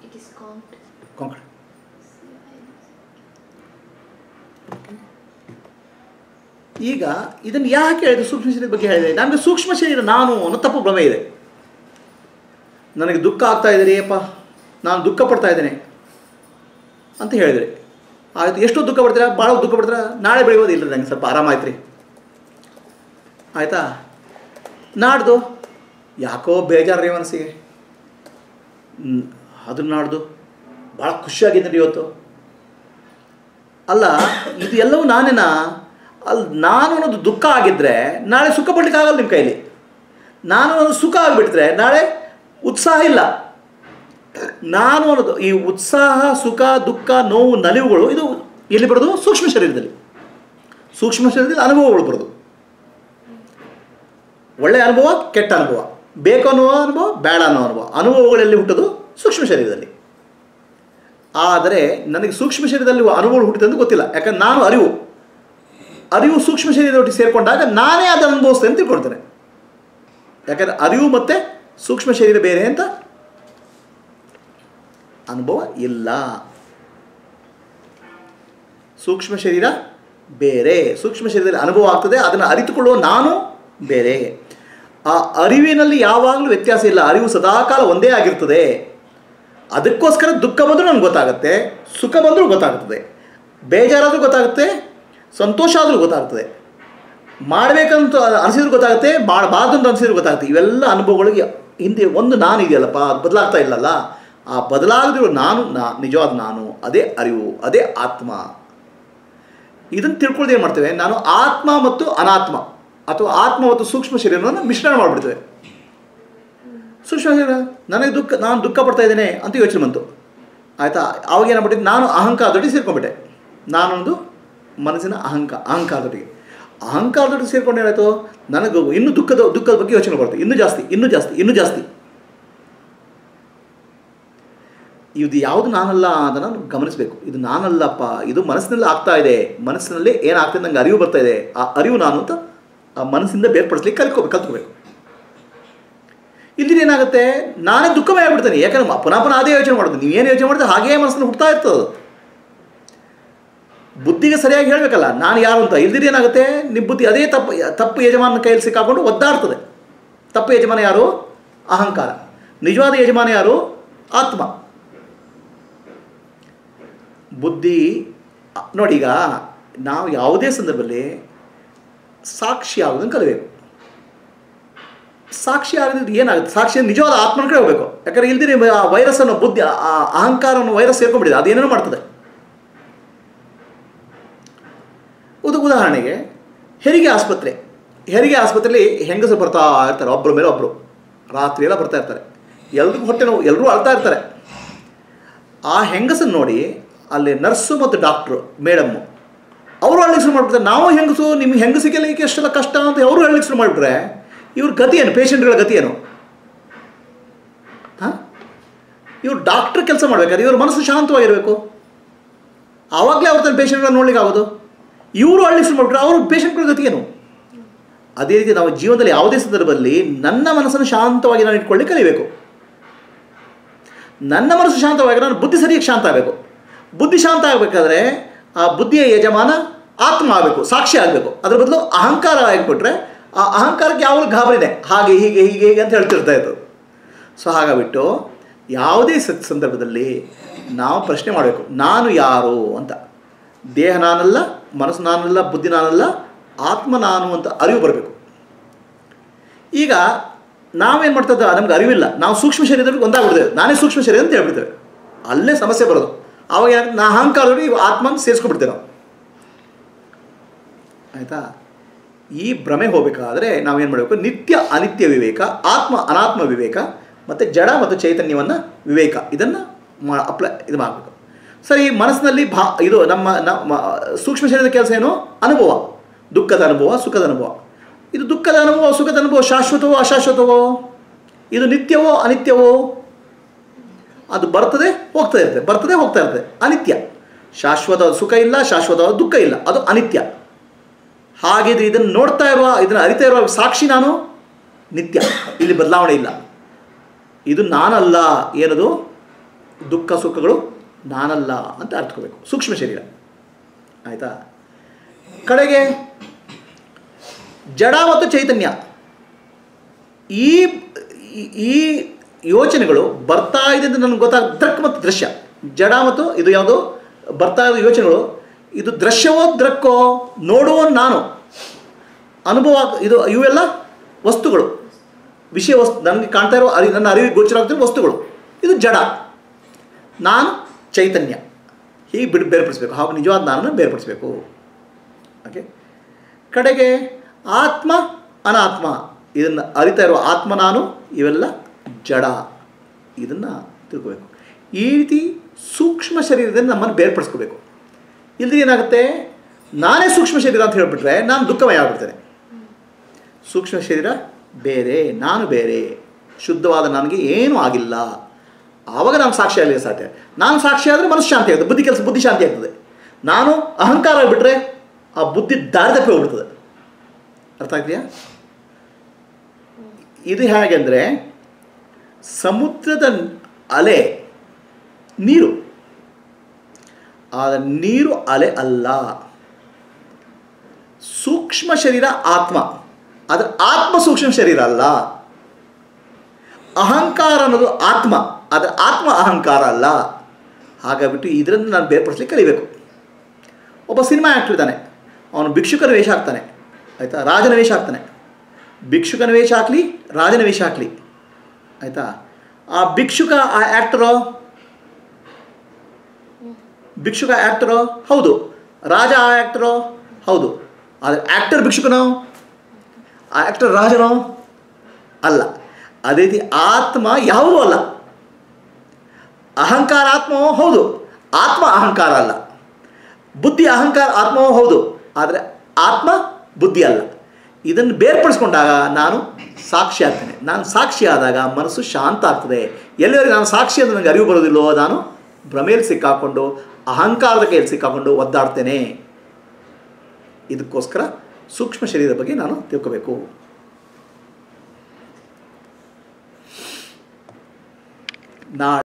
It is conked. Konkan ಈಗ ಇದನ್ನು ಯಾಕೆ ಹೇಳಿದೆ ಸೂಕ್ಷ್ಮ ಶರೀರದ ಬಗ್ಗೆ ಹೇಳಿದೆ ನಮಗೆ ಸೂಕ್ಷ್ಮ ಶರೀರ ನಾನು ಅನ್ನೋ ತಪ್ಪು ಭ್ರಮೆ ಇದೆ ನನಗೆ ದುಃಖ ಆಗ್ತಾ ಇದೆ ರೀ ಅಪ್ಪ ನಾನು ದುಃಖ ಪಡ್ತಾ ಇದ್ದೇನೆ ಅಂತ ಹೇಳಿದ್ರಿ ಆಯಿತು ಎಷ್ಟು ದುಃಖ ಪಡ್ತೀರಾ ಭಾಳ ದುಃಖ ಪಡ್ತೀರಾ ನಾಳೆ ಬೆಳೆಯೋದು ಇಲ್ಲ ನಂಗೆ ಸ್ವಲ್ಪ ಆರಾಮಾಯ್ತು ರೀ ಆಯಿತಾ ನಾಡ್ದು ಯಾಕೋ ಬೇಜಾರು ರೀ ಮನಸ್ಸಿಗೆ ಹ್ಮ್, ಅದನ್ನ ನಾಡ್ದು ಭಾಳ ಖುಷಿಯಾಗಿದ್ದೀನಿ ಇವತ್ತು ಅಲ್ಲ ಇದು ಎಲ್ಲವೂ ನಾನೇನಾ ಅಲ್ಲಿ ನಾನು ಅನ್ನೋದು ದುಃಖ ಆಗಿದ್ದರೆ ನಾಳೆ ಸುಖ ಪಡ್ಲಿಕ್ಕೆ ಆಗಲ್ಲ ನಿಮ್ಮ ಕೈಲಿ ನಾನು ಅನ್ನೋದು ಸುಖ ಆಗಿಬಿಟ್ರೆ ನಾಳೆ ಉತ್ಸಾಹ ಇಲ್ಲ ನಾನು ಅನ್ನೋದು ಈ ಉತ್ಸಾಹ ಸುಖ ದುಃಖ ನೋವು ನಲಿವುಗಳು ಇದು ಎಲ್ಲಿ ಬರೋದು ಸೂಕ್ಷ್ಮ ಶರೀರದಲ್ಲಿ ಸೂಕ್ಷ್ಮ ಶರೀರದಲ್ಲಿ ಅನುಭವಗಳು ಬರೋದು ಒಳ್ಳೆಯ ಅನುಭವ ಕೆಟ್ಟ ಅನುಭವ ಬೇಕು ಅನ್ನುವ ಅನುಭವ ಬೇಡ ಅನ್ನೋ ಅನುಭವ ಅನುಭವಗಳಲ್ಲಿ ಹುಟ್ಟೋದು ಸೂಕ್ಷ್ಮ ಶರೀರದಲ್ಲಿ ಆದರೆ ನನಗೆ ಸೂಕ್ಷ್ಮ ಶರೀರದಲ್ಲಿ ಅನುಭವಗಳು ಹುಟ್ಟಿದೆ ಅಂತ ಗೊತ್ತಿಲ್ಲ ಯಾಕಂದ್ರೆ ನಾನು ಅರಿವು ಅರಿವು ಸೂಕ್ಷ್ಮ ಶರೀರದೊಟ್ಟಿಗೆ ಸೇರಿಕೊಂಡಾಗ ನಾನೇ ಅದನ್ನು ಅನುಭವಿಸ್ತೇನೆ ಅಂತ ತಿಳ್ಕೊಳ್ತೇನೆ ಯಾಕಂದರೆ ಅರಿವು ಮತ್ತು ಸೂಕ್ಷ್ಮ ಶರೀರ ಬೇರೆ ಅಂತ ಅನುಭವ ಇಲ್ಲ ಸೂಕ್ಷ್ಮ ಶರೀರ ಬೇರೆ ಸೂಕ್ಷ್ಮ ಶರೀರದಲ್ಲಿ ಅನುಭವ ಆಗ್ತದೆ ಅದನ್ನು ಅರಿತುಕೊಳ್ಳುವ ನಾನು ಬೇರೆ ಆ ಅರಿವಿನಲ್ಲಿ ಯಾವಾಗಲೂ ವ್ಯತ್ಯಾಸ ಇಲ್ಲ ಅರಿವು ಸದಾಕಾಲ ಒಂದೇ ಆಗಿರ್ತದೆ ಅದಕ್ಕೋಸ್ಕರ ದುಃಖ ಬಂದರೂ ನನಗೆ ಗೊತ್ತಾಗುತ್ತೆ ಸುಖ ಬಂದರೂ ಗೊತ್ತಾಗ್ತದೆ ಬೇಜಾರಾದರೂ ಗೊತ್ತಾಗುತ್ತೆ ಸಂತೋಷ ಆದರೂ ಗೊತ್ತಾಗ್ತದೆ ಮಾಡಬೇಕಂತ ಅನಿಸಿದ್ರು ಗೊತ್ತಾಗುತ್ತೆ ಮಾಡಬಾರ್ದು ಅಂತ ಅನಿಸಿದ್ರು ಗೊತ್ತಾಗುತ್ತೆ ಇವೆಲ್ಲ ಅನುಭವಗಳಿಗೆ ಹಿಂದೆ ಒಂದು ನಾನು ಇದೆಯಲ್ಲಪ್ಪ ಅದು ಬದಲಾಗ್ತಾ ಇಲ್ಲಲ್ಲ ಆ ಬದಲಾಗದಿರೋ ನಾನು ನಾ ನಿಜವಾದ ನಾನು ಅದೇ ಅರಿವು ಅದೇ ಆತ್ಮ ಇದನ್ನು ತಿಳ್ಕೊಳ್ಳೋದು ಏನು ಮಾಡ್ತೇವೆ ನಾನು ಆತ್ಮ ಮತ್ತು ಅನಾತ್ಮ ಅಥವಾ ಆತ್ಮ ಮತ್ತು ಸೂಕ್ಷ್ಮ ಶರೀರವನ್ನು ಮಿಶ್ರಣ ಮಾಡಿಬಿಡ್ತೇವೆ ಸೂಕ್ಷ್ಮ ಶರೀರ ನನಗೆ ದುಃಖ ನಾನು ದುಃಖ ಪಡ್ತಾ ಇದ್ದೇನೆ ಅಂತ ಯೋಚನೆ ಬಂತು ಆಯಿತಾ ಅವಾಗ ಏನಾಗ್ಬಿಟ್ಟಿದ್ದು ನಾನು ಅಹಂಕಾರದೊಟ್ಟಿಗೆ ಸೇರ್ಕೊಂಡ್ಬಿಟ್ಟೆ ನಾನೊಂದು ಮನಸ್ಸಿನ ಅಹಂಕ ಅಹಂಕಾರದೊಟ್ಟಿಗೆ ಅಹಂಕಾರದೊಟ್ಟಿಗೆ ಸೇರ್ಕೊಂಡು ಏನಾಯಿತು ನನಗೆ ಇನ್ನೂ ದುಃಖದ ದುಃಖದ ಬಗ್ಗೆ ಯೋಚನೆ ಬರುತ್ತೆ ಇನ್ನೂ ಜಾಸ್ತಿ ಇನ್ನೂ ಜಾಸ್ತಿ ಇನ್ನೂ ಜಾಸ್ತಿ ಇದು ಯಾವುದು ನಾನಲ್ಲ ಅದನ್ನು ಗಮನಿಸಬೇಕು ಇದು ನಾನಲ್ಲಪ್ಪ ಇದು ಮನಸ್ಸಿನಲ್ಲಿ ಆಗ್ತಾ ಇದೆ ಮನಸ್ಸಿನಲ್ಲಿ ಏನಾಗ್ತದೆ ನಂಗೆ ಅರಿವು ಬರ್ತಾ ಇದೆ ಆ ಅರಿವು ನಾನು ಅಂತ ಆ ಮನಸ್ಸಿಂದ ಬೇರ್ಪಡಿಸ್ಲಿಕ್ಕೆ ಕಲ್ತ್ಕೋಬೇಕು ಕಲ್ತ್ಕೋಬೇಕು ಇಲ್ಲಿ ಏನಾಗುತ್ತೆ ನಾನೇ ದುಃಖಮಯ ಆಗ್ಬಿಡ್ತೇನೆ ಯಾಕಂದ್ರೆ ಮ- ಪುನಃ ಪುನಃ ಅದೇ ಯೋಚನೆ ಮಾಡೋದು ನೀವು ಏನು ಯೋಚನೆ ಮಾಡಿದ್ರೆ ಹಾಗೇ ಮನಸ್ಸನ್ನು ಹುಡ್ತಾ ಇರ್ತದೆ ಅದು. ಬುದ್ಧಿಗೆ ಸರಿಯಾಗಿ ಹೇಳಬೇಕಲ್ಲ ನಾನು ಯಾರು ಅಂತ ಇಲ್ದಿರಿ ಏನಾಗುತ್ತೆ ನಿಮ್ಮ ಬುದ್ಧಿ ಅದೇ ತಪ್ಪು ತಪ್ಪು ಯಜಮಾನ ಕೈಯಲ್ಲಿ ಸಿಕ್ಕಾಕೊಂಡು ಒದ್ದಾಡ್ತದೆ ತಪ್ಪು ಯಜಮಾನ ಯಾರು ಅಹಂಕಾರ ನಿಜವಾದ ಯಜಮಾನ ಯಾರು ಆತ್ಮ ಬುದ್ಧಿ ನೋಡಿ ಈಗ ನಾವು ಯಾವುದೇ ಸಂದರ್ಭದಲ್ಲಿ ಸಾಕ್ಷಿ ಆಗೋದನ್ನು ಕಲಿಬೇಕು ಸಾಕ್ಷಿ ಆಗದಿದ್ದು ಏನಾಗುತ್ತೆ ಸಾಕ್ಷಿ ನಿಜವಾದ ಆತ್ಮನ ಕಡೆ ಹೋಗಬೇಕು ಯಾಕಂದ್ರೆ ಇಲ್ದಿರಿ ಆ ವೈರಸ್ ಅನ್ನೋ ಬುದ್ಧಿ ಆ ಆ ಅಹಂಕಾರ ಅನ್ನೋ ವೈರಸ್ ಸೇರ್ಕೊಂಡ್ಬಿಟ್ಟಿದೆ ಅದೇನೇನೋ ಮಾಡ್ತದೆ ಉದ ಉದಾಹರಣೆಗೆ ಹೆರಿಗೆ ಆಸ್ಪತ್ರೆ ಹೆರಿಗೆ ಆಸ್ಪತ್ರೆಯಲ್ಲಿ ಹೆಂಗಸರು ಬರ್ತಾ ಇರ್ತಾರೆ ಒಬ್ಬರ ಮೇಲೆ ಒಬ್ಬರು ರಾತ್ರಿ ಎಲ್ಲ ಬರ್ತಾ ಇರ್ತಾರೆ ಎಲ್ರಿಗೂ ಹೊಟ್ಟೆ ನೋವು ಎಲ್ಲರೂ ಅಳ್ತಾ ಇರ್ತಾರೆ ಆ ಹೆಂಗಸನ್ನು ನೋಡಿ ಅಲ್ಲಿ ನರ್ಸು ಮತ್ತು ಡಾಕ್ಟ್ರು ಮೇಡಮ್ಮು ಅವರು ಅಳ್ಳಿಗೆ ಶುರು ಮಾಡಿಬಿಡ್ತಾರೆ ನಾವು ಹೆಂಗಸು ನಿಮ್ಗೆ ಹೆಂಗಸಿಗೆಲ್ಲ ಈಗ ಎಷ್ಟೆಲ್ಲ ಕಷ್ಟ ಅಂತ ಅವರು ಅಳ್ಳಿಗೆ ಶುರು ಮಾಡಿಬಿಟ್ರೆ ಇವ್ರ ಗತಿ ಏನು ಪೇಷಂಟ್ಗಳ ಗತಿ ಏನು ಹಾಂ ಇವ್ರು ಡಾಕ್ಟ್ರ್ ಕೆಲಸ ಮಾಡಬೇಕಾದ್ರೆ ಇವ್ರ ಮನಸ್ಸು ಶಾಂತವಾಗಿರಬೇಕು ಆವಾಗಲೇ ಅವ್ರ ತನ್ನ ಪೇಷಂಟ್ಗಳನ್ನ ನೋಡ್ಲಿಕ್ಕೆ ಆಗೋದು ಇವರು ಹಳ್ಳಿ ಶುರು ಮಾಡಿಬಿಟ್ರೆ ಅವರು ಪೇಷಂಟ್ಗಳ ಗತಿ ಏನು ಅದೇ ರೀತಿ ನಾವು ಜೀವನದಲ್ಲಿ ಯಾವುದೇ ಸಂದರ್ಭದಲ್ಲಿ ನನ್ನ ಮನಸ್ಸನ್ನು ಶಾಂತವಾಗಿ ನಾನು ಇಟ್ಕೊಳ್ಳಿ ಕಲಿಬೇಕು ನನ್ನ ಮನಸ್ಸು ಶಾಂತವಾಗಿ ನಾನು ಬುದ್ಧಿ ಸರಿಯಾಗಿ ಶಾಂತ ಆಗಬೇಕು ಬುದ್ಧಿ ಶಾಂತ ಆಗಬೇಕಾದ್ರೆ ಆ ಬುದ್ಧಿಯ ಯಜಮಾನ ಆತ್ಮ ಆಗಬೇಕು ಸಾಕ್ಷಿ ಆಗಬೇಕು ಅದ್ರ ಬದಲು ಅಹಂಕಾರ ಆಗಿಬಿಟ್ರೆ ಆ ಅಹಂಕಾರಕ್ಕೆ ಯಾವಾಗಲೂ ಗಾಬರಿದೆ ಹಾಗೆ ಹೀಗೆ ಹೀಗೆ ಹೀಗೆ ಅಂತ ಹೇಳ್ತಿರ್ತಾ ಇತ್ತು ಸೊ ಹಾಗಾಗ್ಬಿಟ್ಟು ಯಾವುದೇ ಸ ಸಂದರ್ಭದಲ್ಲಿ ನಾವು ಪ್ರಶ್ನೆ ಮಾಡಬೇಕು ನಾನು ಯಾರು ಅಂತ ದೇಹ ನಾನಲ್ಲ ಮನಸ್ಸು ನಾನಲ್ಲ ಬುದ್ಧಿ ನಾನಲ್ಲ ಆತ್ಮ ನಾನು ಅಂತ ಅರಿವು ಬರಬೇಕು ಈಗ ನಾವೇನು ಮಾಡ್ತಾ ಇದ್ದೇವೆ ನಮ್ಗೆ ಅರಿವಿಲ್ಲ ನಾವು ಸೂಕ್ಷ್ಮ ಶರೀರದಲ್ಲಿ ಒಂದಾಗ್ಬಿಡ್ತೇವೆ ನಾನೇ ಸೂಕ್ಷ್ಮ ಶರೀರ ಅಂತ ಹೇಳ್ಬಿಡ್ತೇವೆ ಅಲ್ಲೇ ಸಮಸ್ಯೆ ಬರೋದು ಆವಾಗ ಏನಾಗುತ್ತೆ ನಾ ಅಹಂಕಾರದಲ್ಲಿ ಈ ಆತ್ಮನ ಸೇರಿಸ್ಕೊಂಡ್ಬಿಡ್ತೇವೆ ನಾವು ಆಯಿತಾ ಈ ಭ್ರಮೆ ಹೋಗಬೇಕಾದ್ರೆ ನಾವೇನು ಮಾಡಬೇಕು ನಿತ್ಯ ಅನಿತ್ಯ ವಿವೇಕ ಆತ್ಮ ಅನಾತ್ಮ ವಿವೇಕ ಮತ್ತು ಜಡ ಮತ್ತು ಚೈತನ್ಯವನ್ನು ವಿವೇಕ ಇದನ್ನು ಮಾ ಅಪ್ಲೈ ಇದು ಮಾಡಬೇಕು ಸರಿ ಮನಸ್ಸಿನಲ್ಲಿ ಭಾ ಇದು ನಮ್ಮ ನಮ್ಮ ಸೂಕ್ಷ್ಮ ಶರೀರದ ಕೆಲಸ ಏನು ಅನುಭವ ದುಃಖದ ಅನುಭವ ಸುಖದ ಅನುಭವ ಇದು ದುಃಖದ ಅನುಭವ ಸುಖದ ಅನುಭವ ಶಾಶ್ವತವೋ ಅಶಾಶ್ವತವೋ ಇದು ನಿತ್ಯವೋ ಅನಿತ್ಯವೋ ಅದು ಬರ್ತದೆ ಹೋಗ್ತಾ ಇರುತ್ತೆ ಬರ್ತದೆ ಹೋಗ್ತಾ ಇರ್ತದೆ ಅನಿತ್ಯ ಶಾಶ್ವತ ಸುಖ ಇಲ್ಲ ಶಾಶ್ವತವಾದ ದುಃಖ ಇಲ್ಲ ಅದು ಅನಿತ್ಯ ಹಾಗಿದ್ರೆ ಇದನ್ನು ನೋಡ್ತಾ ಇರುವ ಇದನ್ನು ಅರಿತಾ ಇರುವ ಸಾಕ್ಷಿ ನಾನು ನಿತ್ಯ ಇಲ್ಲಿ ಬದಲಾವಣೆ ಇಲ್ಲ ಇದು ನಾನಲ್ಲ ಏನದು ದುಃಖ ಸುಖಗಳು ನಾನಲ್ಲ ಅಂತ ಅರ್ಥಕೋಬೇಕು ಸೂಕ್ಷ್ಮ ಶರೀರ ಆಯಿತಾ ಕಡೆಗೆ ಜಡ ಮತ್ತು ಚೈತನ್ಯ ಈ ಈ- ಈ ಯೋಚನೆಗಳು ಬರ್ತಾ ಇದೆ ಅಂತ ನನಗೆ ಗೊತ್ತಾಗ ದೃಕ್ ಮತ್ತು ದೃಶ್ಯ ಜಡ ಮತ್ತು ಇದು ಯಾವುದು ಬರ್ತಾ ಇರೋ ಯೋಚನೆಗಳು ಇದು ದೃಶ್ಯವೋ ದೃಕ್ಕೋ ನೋಡುವ ನಾನು ಅನುಭವ ಇದು ಇವೆಲ್ಲ ವಸ್ತುಗಳು ವಿಷಯ ವಸ್ತು ನನಗೆ ಕಾಣ್ತಾ ಇರೋ ಅರಿ ನನ್ನ ಅರಿವಿಗೆ ಗೋಚರ ಆಗ್ತಿರೋ ವಸ್ತುಗಳು ಇದು ಜಡ ನಾನು ಚೈತನ್ಯ ಹೀಗೆ ಬಿಡು ಬೇರ್ಪಡಿಸ್ಬೇಕು ಹಾಗೂ ನಿಜವಾದ ನಾನನ್ನು ಬೇರ್ಪಡಿಸ್ಬೇಕು ಓಕೆ ಕಡೆಗೆ ಆತ್ಮ ಅನಾತ್ಮ ಇದನ್ನು ಅರಿತಾ ಇರುವ ಆತ್ಮ ನಾನು ಇವೆಲ್ಲ ಜಡ ಇದನ್ನು ತಿಳ್ಕೋಬೇಕು ಈ ರೀತಿ ಸೂಕ್ಷ್ಮ ಶರೀರದಿಂದ ನಮ್ಮನ್ನು ಬೇರ್ಪಡಿಸ್ಕೋಬೇಕು ಇಲ್ಲದೆ ಏನಾಗುತ್ತೆ ನಾನೇ ಸೂಕ್ಷ್ಮ ಶರೀರ ಅಂತ ಹೇಳಿಬಿಟ್ರೆ ನಾನು ದುಃಖಮಯ ಆಗ್ಬಿಡ್ತೇನೆ ಸೂಕ್ಷ್ಮ ಶರೀರ ಬೇರೆ ನಾನು ಬೇರೆ ಶುದ್ಧವಾದ ನನಗೆ ಏನೂ ಆಗಿಲ್ಲ ಆವಾಗ ನಾನು ಸಾಕ್ಷಿ ಆಗಲಿ ಸಾಧ್ಯ ನಾನು ಸಾಕ್ಷಿ ಆದರೆ ಮನಸ್ಸು ಶಾಂತಿ ಆಗುತ್ತೆ ಬುದ್ಧಿ ಕೆಲಸ ಬುದ್ಧಿ ಶಾಂತಿ ಆಗ್ತದೆ ನಾನು ಅಹಂಕಾರ ಆಗಿಬಿಟ್ರೆ ಆ ಬುದ್ಧಿ ದಾರಿ ತಪ್ಪಿ ಹೋಗ್ಬಿಡ್ತದೆ ಅರ್ಥ ಆಗ್ತೀಯಾ ಇದು ಹೇಗೆಂದರೆ ಸಮುದ್ರದ ಅಲೆ ನೀರು ಆ ನೀರು ಅಲೆ ಅಲ್ಲ ಸೂಕ್ಷ್ಮ ಶರೀರ ಆತ್ಮ ಆದರೆ ಆತ್ಮ ಸೂಕ್ಷ್ಮ ಶರೀರ ಅಲ್ಲ ಅಹಂಕಾರ ಅನ್ನೋದು ಆತ್ಮ ಆದರೆ ಆತ್ಮ ಅಹಂಕಾರ ಅಲ್ಲ ಹಾಗಾಗ್ಬಿಟ್ಟು ಇದರಿಂದ ನಾನು ಬೇರ್ಪಡಿಸ್ಲಿಕ್ಕೆ ಕಲಿಬೇಕು ಒಬ್ಬ ಸಿನಿಮಾ ಆ್ಯಕ್ಟರ್ ಇದ್ದಾನೆ ಅವನು ಭಿಕ್ಷುಕನ ವೇಷ ಹಾಕ್ತಾನೆ ಆಯಿತಾ ರಾಜನ ವೇಷ ಹಾಕ್ತಾನೆ ಭಿಕ್ಷುಕನ ವೇಷ ಹಾಕಲಿ ರಾಜನ ವೇಷ ಹಾಕಲಿ ಆಯಿತಾ ಆ ಭಿಕ್ಷುಕ ಆ ಆ್ಯಕ್ಟರೋ ಭಿಕ್ಷುಕ ಆ್ಯಕ್ಟರೋ ಹೌದು ರಾಜ ಆ ಆ್ಯಕ್ಟರೋ ಹೌದು ಆದರೆ ಆ್ಯಕ್ಟರ್ ಭಿಕ್ಷುಕನೋ ಆ ಆ್ಯಕ್ಟರ್ ರಾಜನೋ ಅಲ್ಲ ಅದೇ ರೀತಿ ಆತ್ಮ ಯಾವುದೂ ಅಲ್ಲ ಅಹಂಕಾರ ಆತ್ಮವೋ ಹೌದು ಆತ್ಮ ಅಹಂಕಾರ ಅಲ್ಲ ಬುದ್ಧಿ ಅಹಂಕಾರ ಆತ್ಮವೋ ಹೌದು ಆದರೆ ಆತ್ಮ ಬುದ್ಧಿ ಅಲ್ಲ ಇದನ್ನು ಬೇರ್ಪಡಿಸ್ಕೊಂಡಾಗ ನಾನು ಸಾಕ್ಷಿ ಆಗ್ತೇನೆ ನಾನು ಸಾಕ್ಷಿ ಆದಾಗ ಮನಸ್ಸು ಶಾಂತ ಆಗ್ತದೆ ಎಲ್ಲಿವರೆಗೆ ನಾನು ಸಾಕ್ಷಿ ಅಂತ ನನಗೆ ಅರಿವು ಬರೋದಿಲ್ಲೋ ನಾನು ಭ್ರಮೆಯಲ್ಲಿ ಸಿಕ್ಕಾಕೊಂಡು ಅಹಂಕಾರದ ಕೈಯಲ್ಲಿ ಸಿಕ್ಕಾಕೊಂಡು ಒದ್ದಾಡ್ತೇನೆ ಇದಕ್ಕೋಸ್ಕರ ಸೂಕ್ಷ್ಮ ಶರೀರದ ಬಗ್ಗೆ ನಾನು ತಿಳ್ಕೋಬೇಕು ನಾ